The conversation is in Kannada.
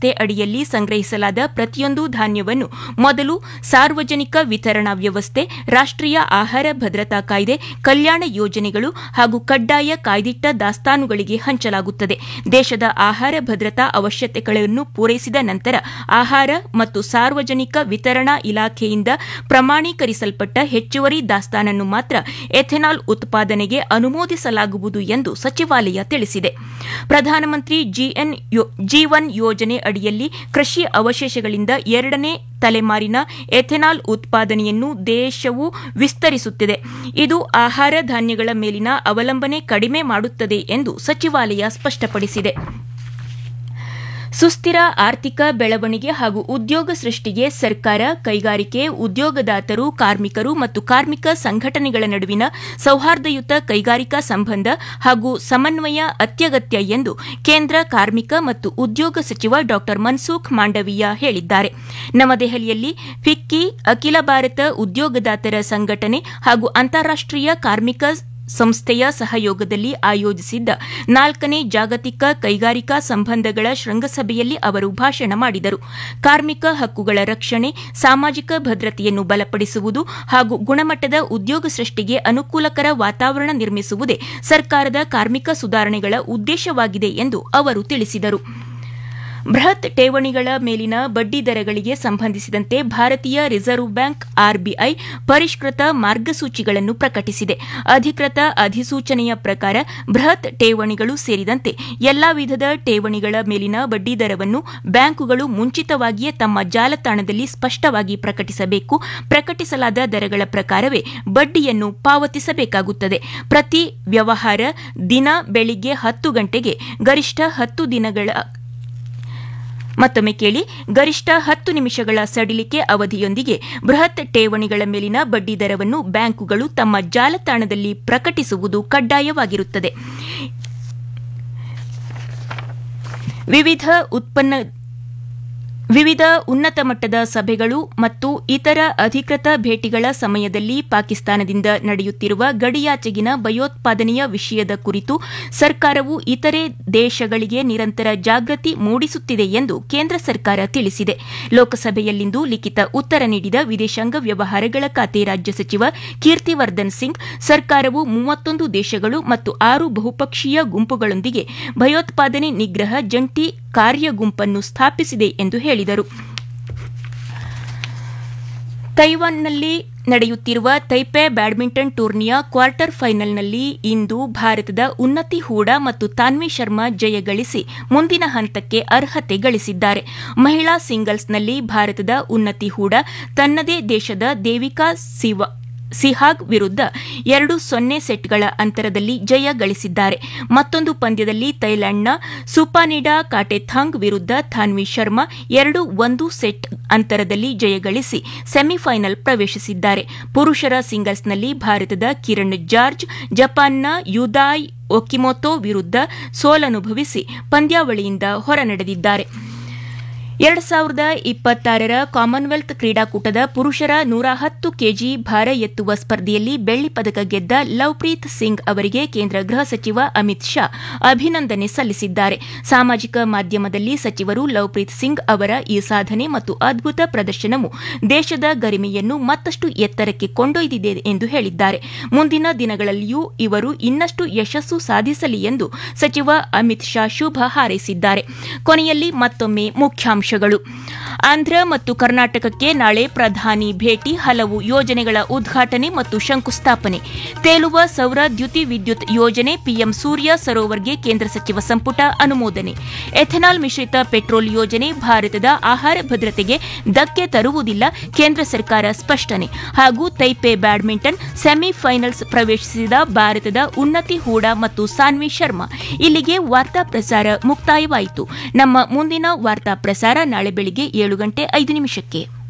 ವ್ಯವಸ್ಥೆ ಅಡಿಯಲ್ಲಿ ಸಂಗ್ರಹಿಸಲಾದ ಪ್ರತಿಯೊಂದು ಧಾನ್ಯವನ್ನು ಮೊದಲು ಸಾರ್ವಜನಿಕ ವಿತರಣಾ ವ್ಯವಸ್ಥೆ ರಾಷ್ಟೀಯ ಆಹಾರ ಭದ್ರತಾ ಕಾಯ್ದೆ ಕಲ್ಯಾಣ ಯೋಜನೆಗಳು ಹಾಗೂ ಕಡ್ಡಾಯ ಕಾಯ್ದಿಟ್ಟ ದಾಸ್ತಾನುಗಳಿಗೆ ಹಂಚಲಾಗುತ್ತದೆ ದೇಶದ ಆಹಾರ ಭದ್ರತಾ ಅವಶ್ಯಕತೆಗಳನ್ನು ಪೂರೈಸಿದ ನಂತರ ಆಹಾರ ಮತ್ತು ಸಾರ್ವಜನಿಕ ವಿತರಣಾ ಇಲಾಖೆಯಿಂದ ಪ್ರಮಾಣೀಕರಿಸಲ್ಪಟ್ಟ ಹೆಚ್ಚುವರಿ ದಾಸ್ತಾನನ್ನು ಮಾತ್ರ ಎಥೆನಾಲ್ ಉತ್ಪಾದನೆಗೆ ಅನುಮೋದಿಸಲಾಗುವುದು ಎಂದು ಸಚಿವಾಲಯ ತಿಳಿಸಿದೆ ಪ್ರಧಾನಮಂತ್ರಿ ಜೀವನ್ ಯೋಜನೆ ಅಡಿಯಲ್ಲಿ ಕೃಷಿ ಅವಶೇಷಗಳಿಂದ ಎರಡನೇ ತಲೆಮಾರಿನ ಎಥೆನಾಲ್ ಉತ್ಪಾದನೆಯನ್ನು ದೇಶವು ವಿಸ್ತರಿಸುತ್ತಿದೆ ಇದು ಆಹಾರ ಧಾನ್ಯಗಳ ಮೇಲಿನ ಅವಲಂಬನೆ ಕಡಿಮೆ ಮಾಡುತ್ತದೆ ಎಂದು ಸಚಿವಾಲಯ ಸ್ಪಷ್ಟಪಡಿಸಿದೆ ಸುಸ್ಥಿರ ಆರ್ಥಿಕ ಬೆಳವಣಿಗೆ ಹಾಗೂ ಉದ್ಯೋಗ ಸೃಷ್ಟಿಗೆ ಸರ್ಕಾರ ಕೈಗಾರಿಕೆ ಉದ್ಯೋಗದಾತರು ಕಾರ್ಮಿಕರು ಮತ್ತು ಕಾರ್ಮಿಕ ಸಂಘಟನೆಗಳ ನಡುವಿನ ಸೌಹಾರ್ದಯುತ ಕೈಗಾರಿಕಾ ಸಂಬಂಧ ಹಾಗೂ ಸಮನ್ವಯ ಅತ್ಯಗತ್ಯ ಎಂದು ಕೇಂದ್ರ ಕಾರ್ಮಿಕ ಮತ್ತು ಉದ್ಯೋಗ ಸಚಿವ ಡಾ ಮನ್ಸುಖ್ ಮಾಂಡವೀಯ ಹೇಳಿದ್ದಾರೆ ನವದೆಹಲಿಯಲ್ಲಿ ಫಿಕ್ಕಿ ಅಖಿಲ ಭಾರತ ಉದ್ಯೋಗದಾತರ ಸಂಘಟನೆ ಹಾಗೂ ಅಂತಾರಾಷ್ಟೀಯ ಕಾರ್ಮಿಕ ಸಂಸ್ಥೆಯ ಸಹಯೋಗದಲ್ಲಿ ಆಯೋಜಿಸಿದ್ದ ನಾಲ್ಕನೇ ಜಾಗತಿಕ ಕೈಗಾರಿಕಾ ಸಂಬಂಧಗಳ ಶೃಂಗಸಭೆಯಲ್ಲಿ ಅವರು ಭಾಷಣ ಮಾಡಿದರು ಕಾರ್ಮಿಕ ಹಕ್ಕುಗಳ ರಕ್ಷಣೆ ಸಾಮಾಜಿಕ ಭದ್ರತೆಯನ್ನು ಬಲಪಡಿಸುವುದು ಹಾಗೂ ಗುಣಮಟ್ಟದ ಉದ್ಯೋಗ ಸೃಷ್ಟಿಗೆ ಅನುಕೂಲಕರ ವಾತಾವರಣ ನಿರ್ಮಿಸುವುದೇ ಸರ್ಕಾರದ ಕಾರ್ಮಿಕ ಸುಧಾರಣೆಗಳ ಉದ್ದೇಶವಾಗಿದೆ ಎಂದು ಅವರು ತಿಳಿಸಿದರು ಬೃಹತ್ ಠೇವಣಿಗಳ ಮೇಲಿನ ಬಡ್ಡಿ ದರಗಳಿಗೆ ಸಂಬಂಧಿಸಿದಂತೆ ಭಾರತೀಯ ರಿಸರ್ವ್ ಬ್ಯಾಂಕ್ ಆರ್ಬಿಐ ಪರಿಷ್ಕೃತ ಮಾರ್ಗಸೂಚಿಗಳನ್ನು ಪ್ರಕಟಿಸಿದೆ ಅಧಿಕೃತ ಅಧಿಸೂಚನೆಯ ಪ್ರಕಾರ ಬೃಹತ್ ಠೇವಣಿಗಳು ಸೇರಿದಂತೆ ಎಲ್ಲಾ ವಿಧದ ಠೇವಣಿಗಳ ಮೇಲಿನ ಬಡ್ಡಿ ದರವನ್ನು ಬ್ಯಾಂಕುಗಳು ಮುಂಚಿತವಾಗಿಯೇ ತಮ್ಮ ಜಾಲತಾಣದಲ್ಲಿ ಸ್ಪಷ್ಟವಾಗಿ ಪ್ರಕಟಿಸಬೇಕು ಪ್ರಕಟಿಸಲಾದ ದರಗಳ ಪ್ರಕಾರವೇ ಬಡ್ಡಿಯನ್ನು ಪಾವತಿಸಬೇಕಾಗುತ್ತದೆ ಪ್ರತಿ ವ್ಯವಹಾರ ದಿನ ಬೆಳಿಗ್ಗೆ ಹತ್ತು ಗಂಟೆಗೆ ಗರಿಷ್ಠ ಹತ್ತು ದಿನಗಳ ಮತ್ತೊಮ್ಮೆ ಕೇಳಿ ಗರಿಷ್ಠ ಹತ್ತು ನಿಮಿಷಗಳ ಸಡಿಲಿಕೆ ಅವಧಿಯೊಂದಿಗೆ ಬೃಹತ್ ಠೇವಣಿಗಳ ಮೇಲಿನ ಬಡ್ಡಿ ದರವನ್ನು ಬ್ಯಾಂಕುಗಳು ತಮ್ಮ ಜಾಲತಾಣದಲ್ಲಿ ಪ್ರಕಟಿಸುವುದು ಕಡ್ಡಾಯವಾಗಿರುತ್ತದೆ ವಿವಿಧ ಉತ್ಪನ್ನ ವಿವಿಧ ಉನ್ನತ ಮಟ್ಟದ ಸಭೆಗಳು ಮತ್ತು ಇತರ ಅಧಿಕೃತ ಭೇಟಿಗಳ ಸಮಯದಲ್ಲಿ ಪಾಕಿಸ್ತಾನದಿಂದ ನಡೆಯುತ್ತಿರುವ ಗಡಿಯಾಚೆಗಿನ ಭಯೋತ್ಪಾದನೆಯ ವಿಷಯದ ಕುರಿತು ಸರ್ಕಾರವು ಇತರೆ ದೇಶಗಳಿಗೆ ನಿರಂತರ ಜಾಗೃತಿ ಮೂಡಿಸುತ್ತಿದೆ ಎಂದು ಕೇಂದ್ರ ಸರ್ಕಾರ ತಿಳಿಸಿದೆ ಲೋಕಸಭೆಯಲ್ಲಿಂದು ಲಿಖಿತ ಉತ್ತರ ನೀಡಿದ ವಿದೇಶಾಂಗ ವ್ಯವಹಾರಗಳ ಖಾತೆ ರಾಜ್ಯ ಸಚಿವ ಕೀರ್ತಿವರ್ಧನ್ ಸಿಂಗ್ ಸರ್ಕಾರವು ಮೂವತ್ತೊಂದು ದೇಶಗಳು ಮತ್ತು ಆರು ಬಹುಪಕ್ಷೀಯ ಗುಂಪುಗಳೊಂದಿಗೆ ಭಯೋತ್ಪಾದನೆ ನಿಗ್ರಹ ಜಂಟಿ ಕಾರ್ಯ ಗುಂಪನ್ನು ಸ್ಥಾಪಿಸಿದೆ ಎಂದು ಹೇಳಿದರು ತೈವಾನ್ನಲ್ಲಿ ನಡೆಯುತ್ತಿರುವ ತೈಪೆ ಬ್ಯಾಡ್ಮಿಂಟನ್ ಟೂರ್ನಿಯ ಕ್ವಾರ್ಟರ್ ಫೈನಲ್ನಲ್ಲಿ ಇಂದು ಭಾರತದ ಉನ್ನತಿ ಹೂಡಾ ಮತ್ತು ತಾನ್ವಿ ಶರ್ಮಾ ಜಯ ಗಳಿಸಿ ಮುಂದಿನ ಹಂತಕ್ಕೆ ಅರ್ಹತೆ ಗಳಿಸಿದ್ದಾರೆ ಮಹಿಳಾ ಸಿಂಗಲ್ಸ್ನಲ್ಲಿ ಭಾರತದ ಉನ್ನತಿ ಹೂಡಾ ತನ್ನದೇ ದೇಶದ ದೇವಿಕಾ ಸಿವಾ ಸಿಹಾಗ್ ವಿರುದ್ಧ ಎರಡು ಸೊನ್ನೆ ಸೆಟ್ಗಳ ಅಂತರದಲ್ಲಿ ಜಯ ಗಳಿಸಿದ್ದಾರೆ ಮತ್ತೊಂದು ಪಂದ್ಯದಲ್ಲಿ ಥೈಲ್ಯಾಂಡ್ನ ಸುಪಾನಿಡಾ ಕಾಟೆಥಾಂಗ್ ವಿರುದ್ಧ ಥಾನ್ವಿ ಶರ್ಮಾ ಎರಡು ಒಂದು ಸೆಟ್ ಅಂತರದಲ್ಲಿ ಜಯಗಳಿಸಿ ಸೆಮಿಫೈನಲ್ ಪ್ರವೇಶಿಸಿದ್ದಾರೆ ಪುರುಷರ ಸಿಂಗಲ್ಸ್ನಲ್ಲಿ ಭಾರತದ ಕಿರಣ್ ಜಾರ್ಜ್ ಜಪಾನ್ನ ಯುದಾಯ್ ಒಕಿಮೊತೊ ವಿರುದ್ಧ ಸೋಲನುಭವಿಸಿ ಪಂದ್ಯಾವಳಿಯಿಂದ ಹೊರನಡೆದಿದ್ದಾರೆ ಎರಡು ಸಾವಿರದ ಇಪ್ಪತ್ತಾರರ ಕಾಮನ್ವೆಲ್ತ್ ಕ್ರೀಡಾಕೂಟದ ಪುರುಷರ ನೂರ ಹತ್ತು ಕೆಜಿ ಭಾರ ಎತ್ತುವ ಸ್ಪರ್ಧೆಯಲ್ಲಿ ಬೆಳ್ಳಿ ಪದಕ ಗೆದ್ದ ಲವ್ಪ್ರೀತ್ ಸಿಂಗ್ ಅವರಿಗೆ ಕೇಂದ್ರ ಗೃಹ ಸಚಿವ ಅಮಿತ್ ಶಾ ಅಭಿನಂದನೆ ಸಲ್ಲಿಸಿದ್ದಾರೆ ಸಾಮಾಜಿಕ ಮಾಧ್ಯಮದಲ್ಲಿ ಸಚಿವರು ಲವ್ಪ್ರೀತ್ ಸಿಂಗ್ ಅವರ ಈ ಸಾಧನೆ ಮತ್ತು ಅದ್ಭುತ ಪ್ರದರ್ಶನವು ದೇಶದ ಗರಿಮೆಯನ್ನು ಮತ್ತಷ್ಟು ಎತ್ತರಕ್ಕೆ ಕೊಂಡೊಯ್ದಿದೆ ಎಂದು ಹೇಳಿದ್ದಾರೆ ಮುಂದಿನ ದಿನಗಳಲ್ಲಿಯೂ ಇವರು ಇನ್ನಷ್ಟು ಯಶಸ್ಸು ಸಾಧಿಸಲಿ ಎಂದು ಸಚಿವ ಅಮಿತ್ ಶಾ ಶುಭ ಹಾರೈಸಿದ್ದಾರೆ ಕೊನೆಯಲ್ಲಿ ಮತ್ತೊಮ್ಮೆ ಮುಖ್ಯಾಂಶ ಆಂಧ್ರ ಮತ್ತು ಕರ್ನಾಟಕಕ್ಕೆ ನಾಳೆ ಪ್ರಧಾನಿ ಭೇಟಿ ಹಲವು ಯೋಜನೆಗಳ ಉದ್ಘಾಟನೆ ಮತ್ತು ಶಂಕುಸ್ಥಾಪನೆ ತೇಲುವ ಸೌರ ದ್ಯುತಿ ವಿದ್ಯುತ್ ಯೋಜನೆ ಪಿಎಂ ಸೂರ್ಯ ಸರೋವರ್ಗೆ ಕೇಂದ್ರ ಸಚಿವ ಸಂಪುಟ ಅನುಮೋದನೆ ಎಥೆನಾಲ್ ಮಿಶ್ರಿತ ಪೆಟ್ರೋಲ್ ಯೋಜನೆ ಭಾರತದ ಆಹಾರ ಭದ್ರತೆಗೆ ಧಕ್ಕೆ ತರುವುದಿಲ್ಲ ಕೇಂದ್ರ ಸರ್ಕಾರ ಸ್ಪಷ್ಟನೆ ಹಾಗೂ ತೈಪೆ ಬ್ಯಾಡ್ಮಿಂಟನ್ ಸೆಮಿಫೈನಲ್ಸ್ ಪ್ರವೇಶಿಸಿದ ಭಾರತದ ಉನ್ನತಿ ಹೂಡಾ ಮತ್ತು ಸಾನ್ವಿ ಶರ್ಮಾ ಇಲ್ಲಿಗೆ ವಾರ್ತಾ ಪ್ರಸಾರ ಮುಕ್ತಾಯವಾಯಿತು ನಮ್ಮ ಮುಂದಿನ ವಾರ್ತಾ ಪ್ರಸಾರ ನಾಳೆ ಬೆಳಿಗ್ಗೆ ಏಳು ಗಂಟೆ ಐದು ನಿಮಿಷಕ್ಕೆ